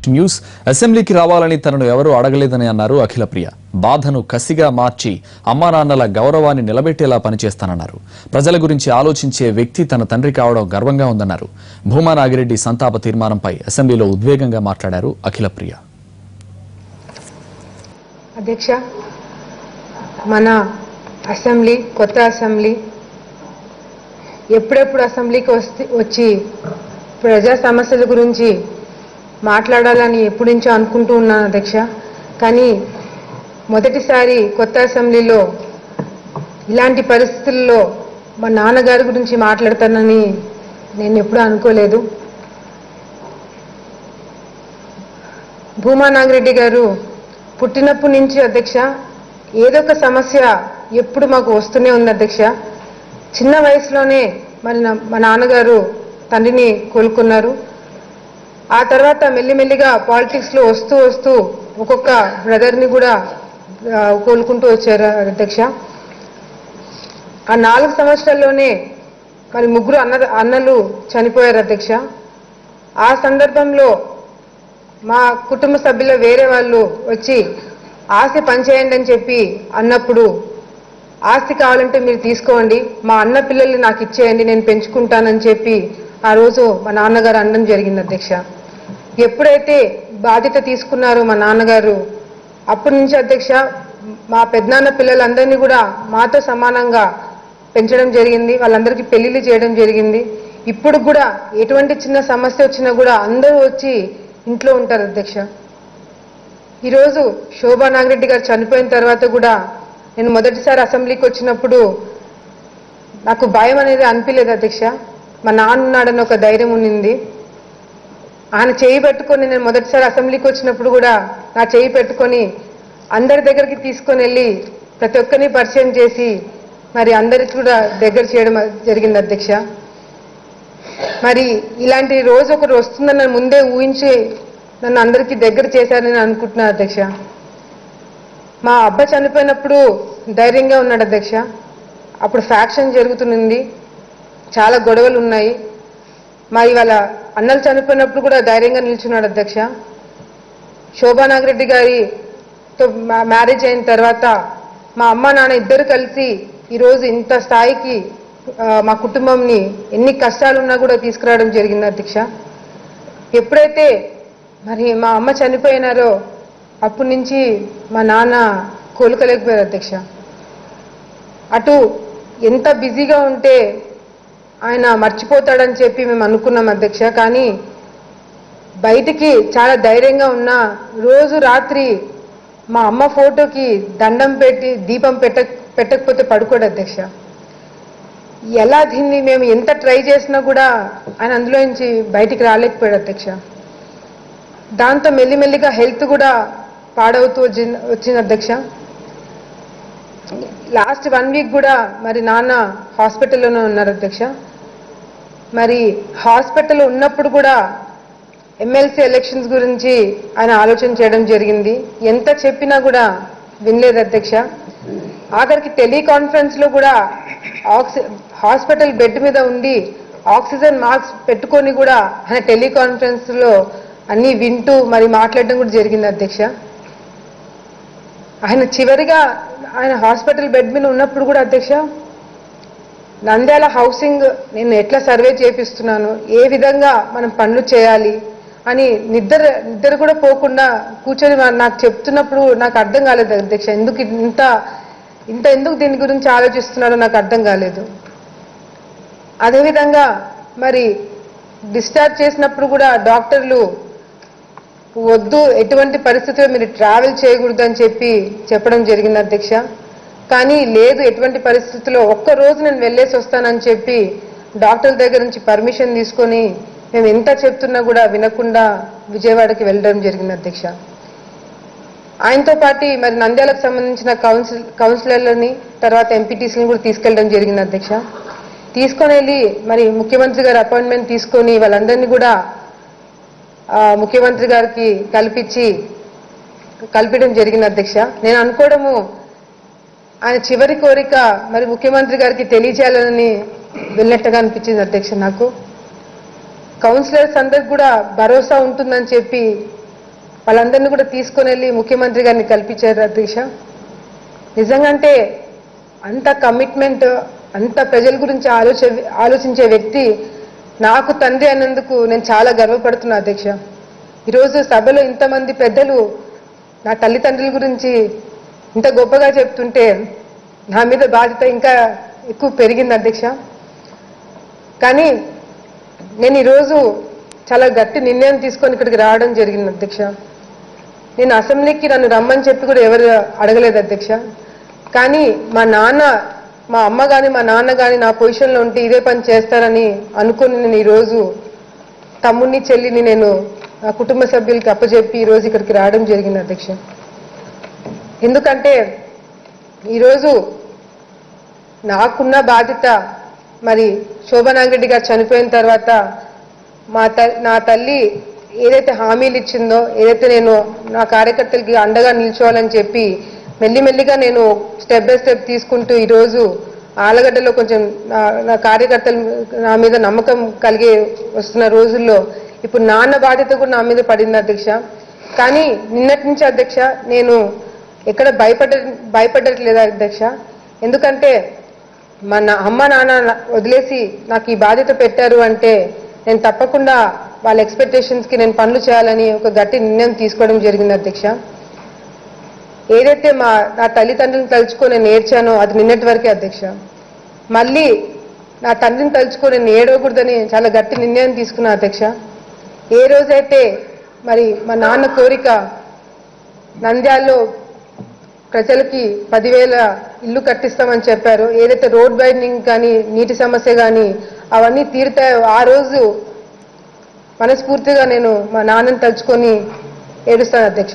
next news అసెంబ్లీకి రావాలని తనను ఎవరూ అడగలేదని అన్నారు అఖిలప్రియ బాధను కసిగా మార్చి అమ్మా నాన్నల గౌరవాన్ని నిలబెట్టేలా పనిచేస్తానన్నారు ప్రజల గురించి ఆలోచించే వ్యక్తి తన తండ్రి కావడం గర్వంగా ఉందన్నారు భూమా నాగిరెడ్డి సంతాప తీర్మానంపై అసెంబ్లీలో ఉద్వేగంగా మాట్లాడారు అఖిలప్రియ అధ్యక్ష మన అసెంబ్లీ కొత్త అసెంబ్లీ ఎప్పుడెప్పుడు అసెంబ్లీకి వస్తే వచ్చి ప్రజా సమస్యల గురించి మాట్లాడాలని ఎప్పటి నుంచో అనుకుంటూ ఉన్నాను అధ్యక్ష కానీ మొదటిసారి కొత్త అసెంబ్లీలో ఇలాంటి పరిస్థితుల్లో మా నాన్నగారి గురించి మాట్లాడతానని నేను ఎప్పుడూ అనుకోలేదు భూమా నాగిరెడ్డి గారు పుట్టినప్పటి నుంచి అధ్యక్ష ఏదో ఒక సమస్య ఎప్పుడు మాకు వస్తూనే ఉంది అధ్యక్ష చిన్న వయసులోనే మరి నా- మా నాన్నగారు తండ్రిని కోలుకున్నారు ఆ తర్వాత మెల్లిమెల్లిగా పాలిటిక్స్లో వస్తూ వస్తూ ఒక్కొక్క బ్రదర్ని కూడా ఆ, కోలుకుంటూ వచ్చారు అధ్యక్ష ఆ నాలుగు సంవత్సరాల్లోనే మరి ముగ్గురు అన్న అన్నలు చనిపోయారు అధ్యక్ష ఆ సందర్భంలో మా కుటుంబ సభ్యుల వేరే వాళ్ళు వచ్చి ఆస్తి పనిచేయండి అని చెప్పి అన్నప్పుడు ఆస్తి కావాలంటే మీరు తీసుకోండి మా అన్న పిల్లల్ని నాకు ఇచ్చేయండి నేను పెంచుకుంటానని చెప్పి ఆ రోజు మా నాన్నగారు అనడం జరిగింది అధ్యక్ష ఎప్పుడైతే బాధ్యత తీసుకున్నారో మా నాన్నగారు అప్పటి నుంచి అధ్యక్ష మా పెద్దనాన్న పిల్లలందరినీ కూడా మాతో సమానంగా పెంచడం జరిగింది వాళ్ళందరికీ పెళ్లిళ్ళు చేయడం జరిగింది ఇప్పుడు కూడా ఎటువంటి చిన్న సమస్య వచ్చినా కూడా అందరూ వచ్చి ఇంట్లో ఉంటారు అధ్యక్ష ఈరోజు శోభా నాగిరెడ్డి గారు చనిపోయిన తర్వాత కూడా నేను మొదటిసారి అసెంబ్లీకి వచ్చినప్పుడు నాకు భయం అనేది అనిపించలేదు అధ్యక్ష మా నాన్న ఉన్నాడని ఒక ధైర్యం ఉన్నింది ఆయన చేయి పెట్టుకొని నేను మొదటిసారి అసెంబ్లీకి వచ్చినప్పుడు కూడా నా చేయి పెట్టుకొని అందరి దగ్గరికి తీసుకొని వెళ్ళి ప్రతి ఒక్కరిని పరిచయం చేసి మరి అందరికి కూడా దగ్గర చేయడం జరిగింది అధ్యక్ష మరి ఇలాంటి రోజు ఒకరు వస్తుందని నన్ను ముందే ఊహించి నన్ను అందరికీ దగ్గర చేశారని అనుకుంటున్నాను అధ్యక్ష మా అబ్బ చనిపోయినప్పుడు ధైర్యంగా ఉన్నాడు అధ్యక్ష అప్పుడు ఫ్యాక్షన్ జరుగుతుంది చాలా గొడవలు ఉన్నాయి మా ఇవాళ అన్నలు చనిపోయినప్పుడు కూడా ధైర్యంగా నిల్చున్నాడు అధ్యక్ష శోభా నాగిరెడ్డి గారితో మా- మ్యారేజ్ అయిన తర్వాత మా అమ్మ నాన్న ఇద్దరు కలిసి ఈరోజు ఇంత స్థాయికి ఆ, మా కుటుంబంని ఎన్ని కష్టాలు ఉన్నా కూడా తీసుకురావడం జరిగింది అధ్యక్ష ఎప్పుడైతే మరి మా అమ్మ చనిపోయినారో అప్పటి నుంచి మా నాన్న కోలుకోలేకపోయారు అధ్యక్ష అటు ఎంత బిజీగా ఉంటే ఆయన మర్చిపోతాడని చెప్పి మేము అనుకున్నాం అధ్యక్ష కానీ బయటికి చాలా ధైర్యంగా ఉన్నా రోజు రాత్రి మా అమ్మ ఫోటోకి దండం పెట్టి దీపం పెట్ట పెట్టకపోతే పడుకోడు అధ్యక్ష ఎలా దీన్ని మేము ఎంత ట్రై చేసినా కూడా ఆయన అందులో నుంచి బయటికి రాలేకపోయాడు అధ్యక్ష దాంతో మెల్లిమెల్లిగా హెల్త్ కూడా పాడవుతూ వచ్చింది వచ్చింది అధ్యక్ష లాస్ట్ వన్ వీక్ కూడా మరి నాన్న హాస్పిటల్లోనే ఉన్నారు అధ్యక్ష మరి హాస్పిటల్ ఉన్నప్పుడు కూడా ఎమ్మెల్సీ ఎలక్షన్స్ గురించి ఆయన ఆలోచన చేయడం జరిగింది ఎంత చెప్పినా కూడా వినలేదు అధ్యక్ష ఆఖరికి టెలికాన్ఫరెన్స్ లో కూడా ఆక్సి హాస్పిటల్ బెడ్ మీద ఉండి ఆక్సిజన్ మాస్క్ పెట్టుకొని కూడా ఆయన టెలికాన్ఫరెన్స్ లో అన్ని వింటూ మరి మాట్లాడడం కూడా జరిగింది అధ్యక్ష ఆయన చివరిగా ఆయన హాస్పిటల్ బెడ్ మీద ఉన్నప్పుడు కూడా అధ్యక్ష నంద్యాల హౌసింగ్ నేను ఎట్లా సర్వే చేపిస్తున్నాను ఏ విధంగా మనం పనులు చేయాలి అని నిద్ర నిద్ర కూడా పోకుండా కూర్చొని మా- నాకు చెప్తున్నప్పుడు నాకు అర్థం కాలేదు అధ్యక్ష ఎందుకు ఇంత ఇంత ఎందుకు దీని గురించి ఆలోచిస్తున్నారో నాకు అర్థం కాలేదు అదేవిధంగా మరి డిశ్చార్జ్ చేసినప్పుడు కూడా డాక్టర్లు వద్దు ఎటువంటి పరిస్థితుల్లో మీరు ట్రావెల్ చేయకూడదు అని చెప్పి చెప్పడం జరిగింది అధ్యక్ష కానీ లేదు ఎటువంటి పరిస్థితుల్లో ఒక్క రోజు నేను వెళ్ళేసి వస్తానని చెప్పి డాక్టర్ దగ్గర నుంచి పర్మిషన్ తీసుకొని మేము ఎంత చెప్తున్నా కూడా వినకుండా విజయవాడకి వెళ్ళడం జరిగింది అధ్యక్ష ఆయనతో పాటు మరి నంద్యాలకు సంబంధించిన కౌన్సిల్ కౌన్సిలర్లని తర్వాత ఎంపీటీసీని కూడా తీసుకెళ్ళడం జరిగింది అధ్యక్ష తీసుకొని వెళ్ళి మరి ముఖ్యమంత్రి గారి అపాయింట్మెంట్ తీసుకొని వాళ్ళందరినీ కూడా ఆ, ముఖ్యమంత్రి గారికి కల్పించి కల్పించడం జరిగింది అధ్యక్ష నేను అనుకోవడము ఆయన చివరి కోరిక మరి ముఖ్యమంత్రి గారికి తెలియజేయాలని వెళ్ళినట్టుగా అనిపించింది అధ్యక్ష నాకు కౌన్సిలర్స్ అందరికి కూడా భరోసా ఉంటుందని చెప్పి వాళ్ళందరినీ కూడా తీసుకొని వెళ్ళి ముఖ్యమంత్రి గారిని కల్పించారు అధ్యక్ష నిజంగా అంటే అంత కమిట్మెంట్ అంత ప్రజల గురించి ఆలోచ ఆలోచించే వ్యక్తి నాకు తండ్రి అన్నందుకు నేను చాలా గర్వపడుతున్నా అధ్యక్ష ఈరోజు సభలో ఇంతమంది పెద్దలు నా తల్లిదండ్రుల గురించి ఇంత గొప్పగా చెప్తుంటే నా మీద బాధ్యత ఇంకా ఎక్కువ పెరిగింది అధ్యక్ష కానీ నేను ఈరోజు చాలా గట్టి నిర్ణయం తీసుకొని ఇక్కడికి రావడం జరిగింది అధ్యక్ష నేను అసెంబ్లీకి నన్ను రమ్మని చెప్పి కూడా ఎవరు అడగలేదు అధ్యక్ష కానీ మా నాన్న మా అమ్మ కానీ మా నాన్న కానీ నా పొజిషన్లో ఉంటే ఇదే పని చేస్తారని అనుకుని నేను ఈరోజు తమ్ముడిని చెల్లిని నేను నా కుటుంబ సభ్యులకి అప్పచెప్పి ఈరోజు ఇక్కడికి రావడం జరిగింది అధ్యక్ష ఎందుకంటే ఈరోజు నాకున్న బాధ్యత మరి శోభనాంగరెడ్డి గారు చనిపోయిన తర్వాత మా త నా తల్లి ఏదైతే హామీలు ఇచ్చిందో ఏదైతే నేను నా కార్యకర్తలకి అండగా నిల్చోవాలని చెప్పి మెల్లిమెల్లిగా నేను స్టెప్ బై స్టెప్ తీసుకుంటూ ఈరోజు ఆలగడ్డలో కొంచెం నా నా కార్యకర్తలు నా మీద నమ్మకం కలిగి వస్తున్న రోజుల్లో ఇప్పుడు నాన్న బాధ్యత కూడా నా మీద పడింది అధ్యక్ష కానీ నిన్నటి నుంచి అధ్యక్ష నేను ఎక్కడ భయపడ భయపడట్లేదు అధ్యక్ష ఎందుకంటే మా నా అమ్మ నాన్న వదిలేసి నాకు ఈ బాధ్యత పెట్టారు అంటే నేను తప్పకుండా వాళ్ళ ఎక్స్పెక్టేషన్స్కి నేను పనులు చేయాలని ఒక గట్టి నిర్ణయం తీసుకోవడం జరిగింది అధ్యక్ష ఏదైతే మా నా తల్లిదండ్రులను తలుచుకొని నేను ఏడ్చానో అది నిన్నటి వరకే అధ్యక్ష మళ్ళీ నా తండ్రిని తలుచుకొని నేను ఏడవకూడదని చాలా గట్టి నిర్ణయం తీసుకున్నా అధ్యక్ష ఏ రోజైతే మరి మా నాన్న కోరిక నంద్యాల్లో ప్రజలకి పదివేల ఇల్లు కట్టిస్తామని చెప్పారు ఏదైతే రోడ్ వైడనింగ్ కానీ నీటి సమస్య కానీ అవన్నీ తీరుతాయో ఆ రోజు మనస్ఫూర్తిగా నేను మా నాన్నని తలుచుకొని ఏడుస్తాను అధ్యక్ష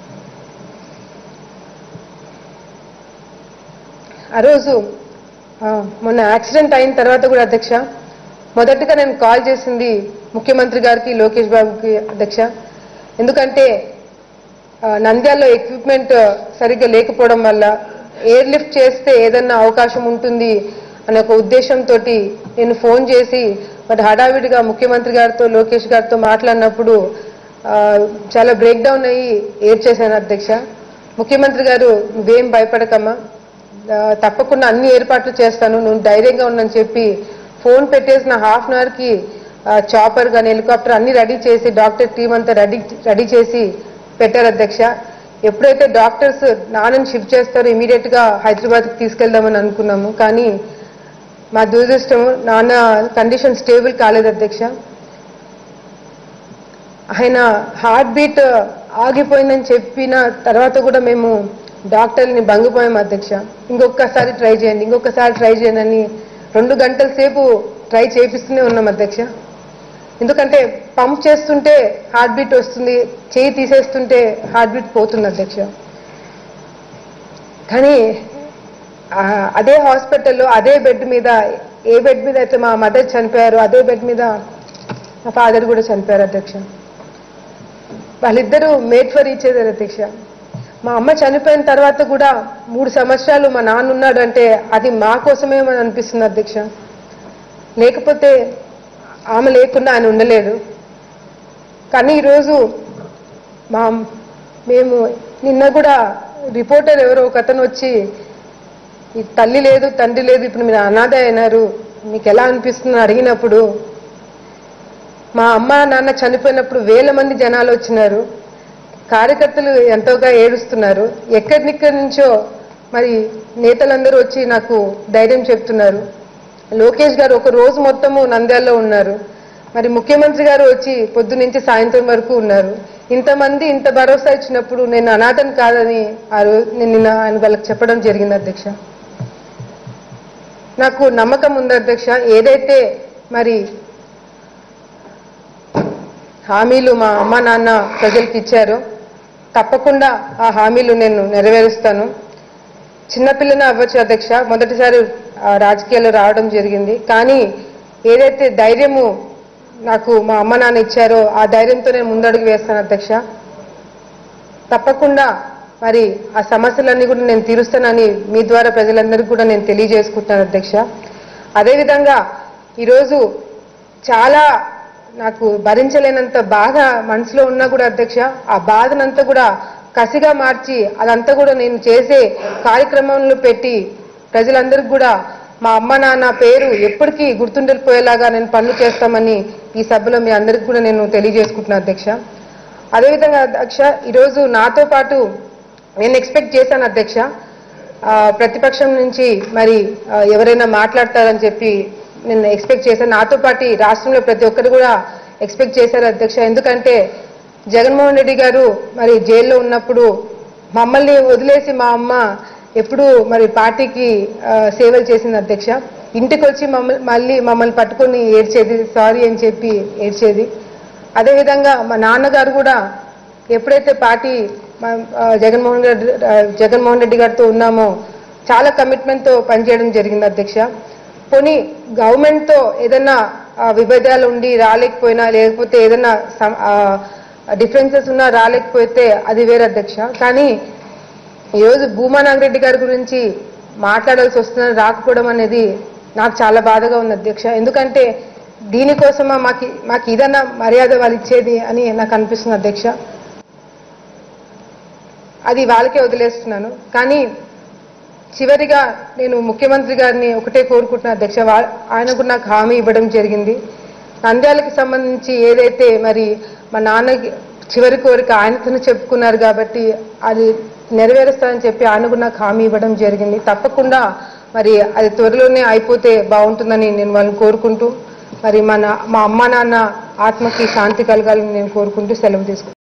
ఆ రోజు ఆ, మొన్న యాక్సిడెంట్ అయిన తర్వాత కూడా అధ్యక్ష మొదటిగా నేను కాల్ చేసింది ముఖ్యమంత్రి గారికి లోకేష్ బాబుకి అధ్యక్ష ఎందుకంటే ఆ, నంద్యాలలో ఎక్విప్మెంట్ సరిగ్గా లేకపోవడం వల్ల ఎయిర్ లిఫ్ట్ చేస్తే ఏదన్నా అవకాశం ఉంటుంది అనే ఒక ఉద్దేశంతో నేను ఫోన్ చేసి మరి హడావిడిగా ముఖ్యమంత్రి గారితో లోకేష్ గారితో మాట్లాడినప్పుడు ఆ, చాలా బ్రేక్ డౌన్ అయ్యి ఏడ్ చేశాను అధ్యక్ష ముఖ్యమంత్రి గారు నువ్వేం భయపడకమ్మా ఆ, తప్పకుండా అన్ని ఏర్పాట్లు చేస్తాను నువ్వు ధైర్యంగా ఉండని చెప్పి ఫోన్ పెట్టేసిన హాఫ్ అన్ అవర్కి చాపర్ కానీ హెలికాప్టర్ అన్ని రెడీ చేసి డాక్టర్ టీం అంతా రెడీ రెడీ చేసి పెట్టారు అధ్యక్ష ఎప్పుడైతే డాక్టర్స్ నాన్నని షిఫ్ట్ చేస్తారో ఇమీడియట్ గా హైదరాబాద్కి తీసుకెళ్దామని అనుకున్నాము కానీ మా దురదృష్టం నాన్న కండిషన్ స్టేబుల్ కాలేదు అధ్యక్ష ఆయన హార్ట్ బీట్ ఆగిపోయిందని చెప్పిన తర్వాత కూడా మేము డాక్టర్ని బంగిపోయాం అధ్యక్ష ఇంకొకసారి ట్రై చేయండి ఇంకొకసారి ట్రై చేయండి అని రెండు గంటల సేపు ట్రై చేపిస్తూనే ఉన్నాం అధ్యక్ష ఎందుకంటే పంప్ చేస్తుంటే హార్ట్ బీట్ వస్తుంది చేయి తీసేస్తుంటే హార్ట్ బీట్ పోతుంది అధ్యక్ష కానీ ఆ, అదే హాస్పిటల్లో అదే బెడ్ మీద ఏ బెడ్ మీద అయితే మా మదర్ చనిపోయారో అదే బెడ్ మీద మా ఫాదర్ కూడా చనిపోయారు అధ్యక్ష వాళ్ళిద్దరూ మేడ్ ఫర్ ఈచ్ అదర్ అధ్యక్ష మా అమ్మ చనిపోయిన తర్వాత కూడా మూడు సంవత్సరాలు మా నాన్న ఉన్నాడు అంటే అది మా కోసమే అని అనిపిస్తుంది అధ్యక్ష లేకపోతే ఆమె లేకుండా ఆయన ఉండలేడు కానీ ఈరోజు మా మేము నిన్న కూడా రిపోర్టర్ ఎవరో ఒక అతను వచ్చి ఈ తల్లి లేదు తండ్రి లేదు ఇప్పుడు మీరు అనాథ అయినారు మీకు ఎలా అనిపిస్తుందని అడిగినప్పుడు మా అమ్మ నాన్న చనిపోయినప్పుడు వేల మంది జనాలు వచ్చినారు కార్యకర్తలు ఎంతోగా ఏడుస్తున్నారు ఎక్కడినిక్కడి నుంచో మరి నేతలందరూ వచ్చి నాకు ధైర్యం చెప్తున్నారు లోకేష్ గారు ఒక రోజు మొత్తము నంద్యాలలో ఉన్నారు మరి ముఖ్యమంత్రి గారు వచ్చి పొద్దు నుంచి సాయంత్రం వరకు ఉన్నారు ఇంతమంది ఇంత భరోసా ఇచ్చినప్పుడు నేను అనాథని కాదని ఆ రోజు నేను నిన్న ఆయన వాళ్ళకి చెప్పడం జరిగింది అధ్యక్ష నాకు నమ్మకం ఉంది అధ్యక్ష ఏదైతే మరి హామీలు మా అమ్మ నాన్న ప్రజలకు ఇచ్చారో తప్పకుండా ఆ హామీలు నేను నెరవేరుస్తాను చిన్నపిల్లనే అవ్వచ్చు అధ్యక్ష మొదటిసారి ఆ, రాజకీయాల్లో రావడం జరిగింది కానీ ఏదైతే ధైర్యము నాకు మా అమ్మ నాన్న ఇచ్చారో ఆ ధైర్యంతో నేను ముందడుగు వేస్తాను అధ్యక్ష తప్పకుండా మరి ఆ సమస్యలన్నీ కూడా నేను తీరుస్తానని మీ ద్వారా ప్రజలందరికీ కూడా నేను తెలియజేసుకుంటున్నాను అధ్యక్ష అదేవిధంగా ఈరోజు చాలా నాకు భరించలేనంత బాధ మనసులో ఉన్నా కూడా అధ్యక్ష ఆ బాధనంతా కూడా కసిగా మార్చి అదంతా కూడా నేను చేసే కార్యక్రమంలో పెట్టి ప్రజలందరికీ కూడా మా అమ్మ నాన్న పేరు ఎప్పటికీ గుర్తుండిపోయేలాగా నేను పనులు చేస్తామని ఈ సభలో మీ అందరికి కూడా నేను తెలియజేసుకుంటున్నాను అధ్యక్ష అదేవిధంగా అధ్యక్ష ఈరోజు నాతో పాటు నేను ఎక్స్పెక్ట్ చేశాను అధ్యక్ష ఆ, ప్రతిపక్షం నుంచి మరి ఆ, ఎవరైనా మాట్లాడతారని చెప్పి నేను ఎక్స్పెక్ట్ చేశాను నాతో పాటు రాష్ట్రంలో ప్రతి ఒక్కరు కూడా ఎక్స్పెక్ట్ చేశారు అధ్యక్ష ఎందుకంటే జగన్మోహన్ రెడ్డి గారు మరి జైల్లో ఉన్నప్పుడు మమ్మల్ని వదిలేసి మా అమ్మ ఎప్పుడు మరి పార్టీకి ఆ, సేవలు చేసింది అధ్యక్ష ఇంటికి వచ్చి మమ్మల్ని మళ్ళీ మమ్మల్ని పట్టుకొని ఏడ్చేది సారీ అని చెప్పి ఏడ్చేది అదేవిధంగా మా నాన్నగారు కూడా ఎప్పుడైతే పార్టీ మా- ఆ, జగన్మోహన్ రెడ్డి ఆ, జగన్మోహన్ రెడ్డి గారితో ఉన్నామో చాలా కమిట్మెంట్తో పనిచేయడం జరిగింది అధ్యక్ష పోనీ గవర్నమెంట్తో ఏదైనా ఆ, విభేదాలు ఉండి రాలేకపోయినా లేకపోతే ఏదైనా డిఫరెన్సెస్ ఉన్నా రాలేకపోతే అది వేరే అధ్యక్ష కానీ ఈరోజు భూమా నాగిరెడ్డి గారి గురించి మాట్లాడాల్సి వస్తుందని రాకపోవడం అనేది నాకు చాలా బాధగా ఉంది అధ్యక్ష ఎందుకంటే దీనికోసమా మాకు మాకు ఇదన్నా మర్యాద వాళ్ళు ఇచ్చేది అని నాకు అనిపిస్తుంది అధ్యక్ష అది వాళ్ళకే వదిలేస్తున్నాను కానీ చివరిగా నేను ముఖ్యమంత్రి గారిని ఒకటే కోరుకుంటున్నాను అధ్యక్ష వా- ఆయనకు నాకు హామీ ఇవ్వడం జరిగింది నంద్యాలకు సంబంధించి ఏదైతే మరి మా నాన్నకి చివరి కోరిక ఆయనతోనే చెప్పుకున్నారు కాబట్టి అది నెరవేరుస్తానని చెప్పి ఆయనకు నాకు హామీ ఇవ్వడం జరిగింది తప్పకుండా మరి అది త్వరలోనే అయిపోతే బాగుంటుందని నేను వాళ్ళని కోరుకుంటూ మరి మన మా అమ్మ నాన్న ఆత్మకి శాంతి కలగాలని నేను కోరుకుంటూ సెలవు తీసుకుంటాను